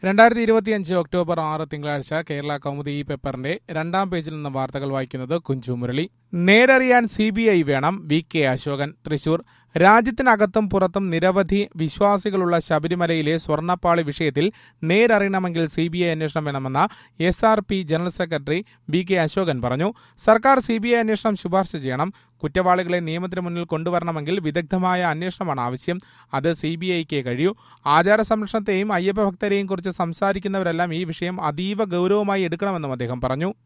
രണ്ടായിരത്തി ഇരുപത്തിയഞ്ച് ഒക്ടോബർ ആറ് തിങ്കളാഴ്ച കേരള കൗമുദി ഈ പേപ്പറിന്റെ രണ്ടാം പേജിൽ നിന്ന് വാർത്തകൾ വായിക്കുന്നത് കുഞ്ചു മുരളി നേരറിയാൻ സി ബി ഐ വേണം വി കെ അശോകൻ തൃശൂർ രാജ്യത്തിനകത്തും പുറത്തും നിരവധി വിശ്വാസികളുള്ള ശബരിമലയിലെ സ്വർണ്ണപ്പാളി വിഷയത്തിൽ നേരറിയണമെങ്കിൽ സി ബി ഐ അന്വേഷണം വേണമെന്ന S R P general secretary V K Ashokan പറഞ്ഞു സർക്കാർ സി ബി ഐ അന്വേഷണം ശുപാർശ ചെയ്യണം കുറ്റവാളികളെ നിയമത്തിന് മുന്നിൽ കൊണ്ടുവരണമെങ്കിൽ വിദഗ്ധമായ അന്വേഷണമാണ് ആവശ്യം അത് സി ബി ഐക്ക് കഴിയൂ ആചാര സംരക്ഷണത്തെയും അയ്യപ്പ ഭക്തരെയും കുറിച്ച് സംസാരിക്കുന്നവരെല്ലാം ഈ വിഷയം അതീവ ഗൗരവമായി എടുക്കണമെന്നും അദ്ദേഹം പറഞ്ഞു